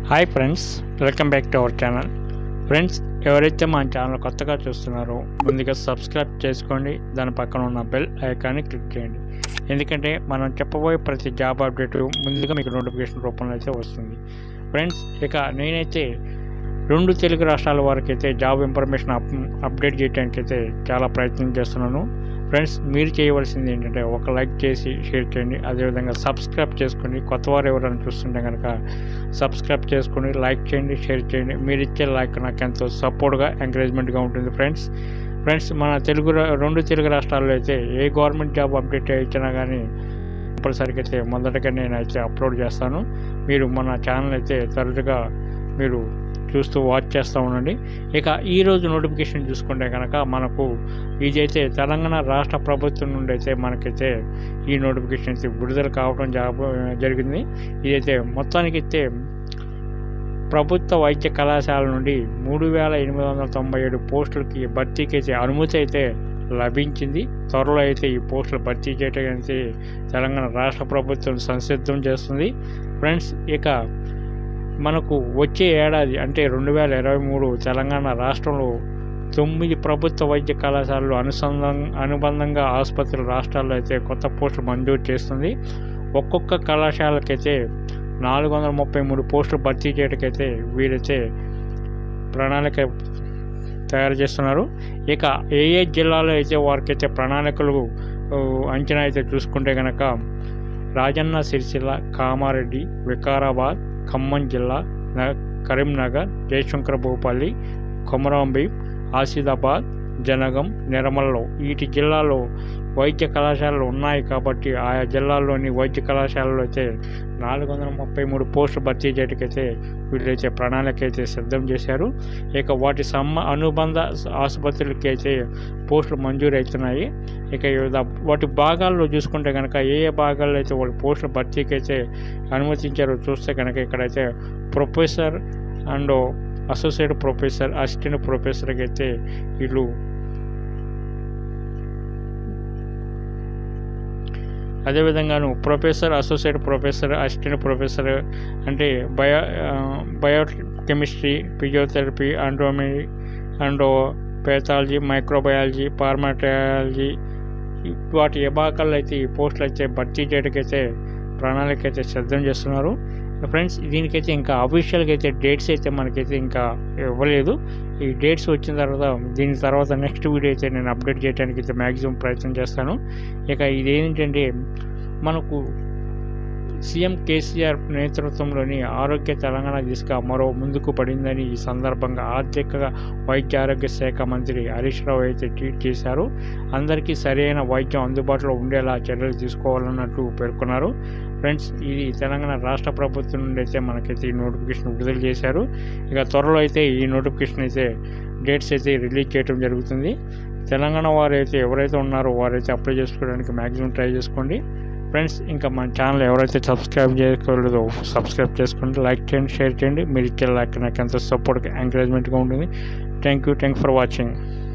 hi friends welcome back to our channel friends ఎవరైతే మా channel కొత్తగా చూస్తున్నారో ముందుగా సబ్స్క్రైబ్ చేసుకోండి దాని పక్కన ఉన్న బెల్ ఐకాన్ని క్లిక్ చేయండి ఎందుకంటే మనం చెప్పబోయే ప్రతి జాబ్ అప్డేట్ ముందుగా మీకు నోటిఫికేషన్ రూపంలో అయితే వస్తుంది ఫ్రెండ్స్ ఇక నేనైతే రెండు తెలుగు రాష్ట్రాల వారికి అయితే జాబ్ ఇన్ఫర్మేషన్ అప్ అప్డేట్ చేయడానికి అయితే చాలా ప్రయత్నం చేస్తున్నాను ఫ్రెండ్స్ మీరు చేయవలసింది ఏంటంటే ఒక లైక్ చేసి షేర్ చేయండి అదేవిధంగా సబ్స్క్రైబ్ చేసుకోండి కొత్త వారు ఎవరైనా చూస్తుంటే కనుక సబ్స్క్రైబ్ చేసుకొని లైక్ చేయండి షేర్ చేయండి మీరు ఇచ్చే లైక్ నాకు ఎంతో సపోర్ట్గా ఎంకరేజ్మెంట్గా ఉంటుంది ఫ్రెండ్స్ ఫ్రెండ్స్ మన తెలుగు రా- రెండు తెలుగు రాష్ట్రాల్లో అయితే ఏ గవర్నమెంట్ జాబ్ అప్డేట్ ఇచ్చినా కానీ కంపల్సరీగా అయితే మొదటగా నేను అయితే అప్లోడ్ చేస్తాను మీరు మన ఛానల్ అయితే తరచుగా మీరు చూస్తూ వాచ్ చేస్తూ ఉండండి ఇక ఈరోజు నోటిఫికేషన్ చూసుకుంటే కనుక మనకు ఇదైతే తెలంగాణ రాష్ట్ర ప్రభుత్వం నుండి అయితే మనకైతే ఈ నోటిఫికేషన్ అయితే విడుదల కావడం జాబ్ జరిగింది ఇదైతే మొత్తానికైతే ప్రభుత్వ వైద్య కళాశాల నుండి మూడు వేల ఎనిమిది వందల తొంభై ఏడు పోస్టులకి భర్తీకి అయితే అనుమతి అయితే లభించింది త్వరలో అయితే ఈ పోస్టులు భర్తీ చేయడానికి తెలంగాణ రాష్ట్ర ప్రభుత్వం సంసిద్ధం చేస్తుంది ఫ్రెండ్స్ ఇక మనకు వచ్చే ఏడాది అంటే రెండు వేల ఇరవై మూడు తెలంగాణ రాష్ట్రంలో తొమ్మిది ప్రభుత్వ వైద్య కళాశాలలు అనుసంధానం అనుబంధంగా ఆసుపత్రుల రాష్ట్రాల్లో అయితే కొత్త పోస్టులు మంజూరు చేస్తుంది ఒక్కొక్క కళాశాలకైతే నాలుగు వందల ముప్పై మూడు పోస్టులు భర్తీ చేయడానికైతే వీరైతే ప్రణాళిక తయారు చేస్తున్నారు ఇక ఏ ఏ జిల్లాలో అయితే వారికైతే ప్రణాళికలు ఊ, అంచనా అయితే చూసుకుంటే కనుక రాజన్న సిరిసిల్ల కామారెడ్డి వికారాబాద్ ఖమ్మం జిల్లా న- కరీంనగర్ జయశంకర భూపల్లి కొమరంభీం ఆసిదాబాద్ జనగం నిర్మల్లో వీటి జిల్లాలో వైద్య కళాశాలలు ఉన్నాయి కాబట్టి ఆయా జిల్లాల్లోని వైద్య కళాశాలలో అయితే నాలుగు వందల ముప్పై మూడు పోస్టులు భర్తీ చేయడానికైతే వీళ్ళైతే ప్రణాళిక అయితే సిద్ధం చేశారు ఇక వాటి సమ్మ అనుబంధ ఆసుపత్రులకి అయితే పోస్టులు మంజూరు అవుతున్నాయి ఇక వివిధ వాటి భాగాల్లో చూసుకుంటే కనుక ఏ ఏ భాగాల్లో అయితే వాళ్ళు పోస్టులు భర్తీకి అయితే అనుమతించారో చూస్తే కనుక ఇక్కడైతే professor and associate professor assistant ప్రొఫెసర్కి అయితే వీళ్ళు అదేవిధంగాను professor associate professor assistant professor అంటే బయో బయో కెమిస్ట్రీ ఫిజియోథెరపీ అండ్రోమి అండో పేథాలజీ మైక్రోబయాలజీ ఫార్మాటయాలజీ వాటి విభాగాల్లో అయితే ఈ పోస్టులు అయితే భర్తీ చేయడానికైతే ప్రణాళిక అయితే సిద్ధం చేస్తున్నారు ఫ్రెండ్స్ దీనికైతే ఇంకా అఫీషియల్గా అయితే డేట్స్ అయితే మనకైతే ఇంకా ఇవ్వలేదు ఈ డేట్స్ వచ్చిన తర్వాత దీని తర్వాత నెక్స్ట్ వీడియో అయితే నేను అప్డేట్ చేయడానికి అయితే మ్యాక్సిమం ప్రయత్నం చేస్తాను ఇక ఇదేంటంటే మనకు సీఎం కేసీఆర్ నేతృత్వంలోని ఆరోగ్య తెలంగాణ దిశగా మరో ముందుకు పడిందని ఈ సందర్భంగా ఆర్థిక వైద్య ఆరోగ్య శాఖ మంత్రి హరీష్ రావు అయితే ట్వీట్ చేశారు అందరికీ సరైన వైద్యం అందుబాటులో ఉండేలా చర్యలు తీసుకోవాలన్నట్టు పేర్కొన్నారు ఫ్రెండ్స్ ఇది తెలంగాణ రాష్ట్ర ప్రభుత్వం నుండి అయితే మనకైతే ఈ నోటిఫికేషన్ విడుదల చేశారు ఇక త్వరలో అయితే ఈ నోటిఫికేషన్ అయితే డేట్స్ అయితే రిలీజ్ చేయడం జరుగుతుంది తెలంగాణ వారు అయితే ఎవరైతే ఉన్నారో వారైతే అప్లై చేసుకోవడానికి మ్యాక్సిమం ట్రై చేసుకోండి ఫ్రెండ్స్ ఇంకా మన ఛానల్ ఎవరైతే సబ్స్క్రైబ్ చేసుకోలేదో సబ్స్క్రైబ్ చేసుకోండి లైక్ చేయండి షేర్ చేయండి మీరు ఇచ్చే లైక్ నాకు ఎంతో సపోర్ట్గా ఎంకరేజ్మెంట్గా ఉంటుంది thank you thank for watching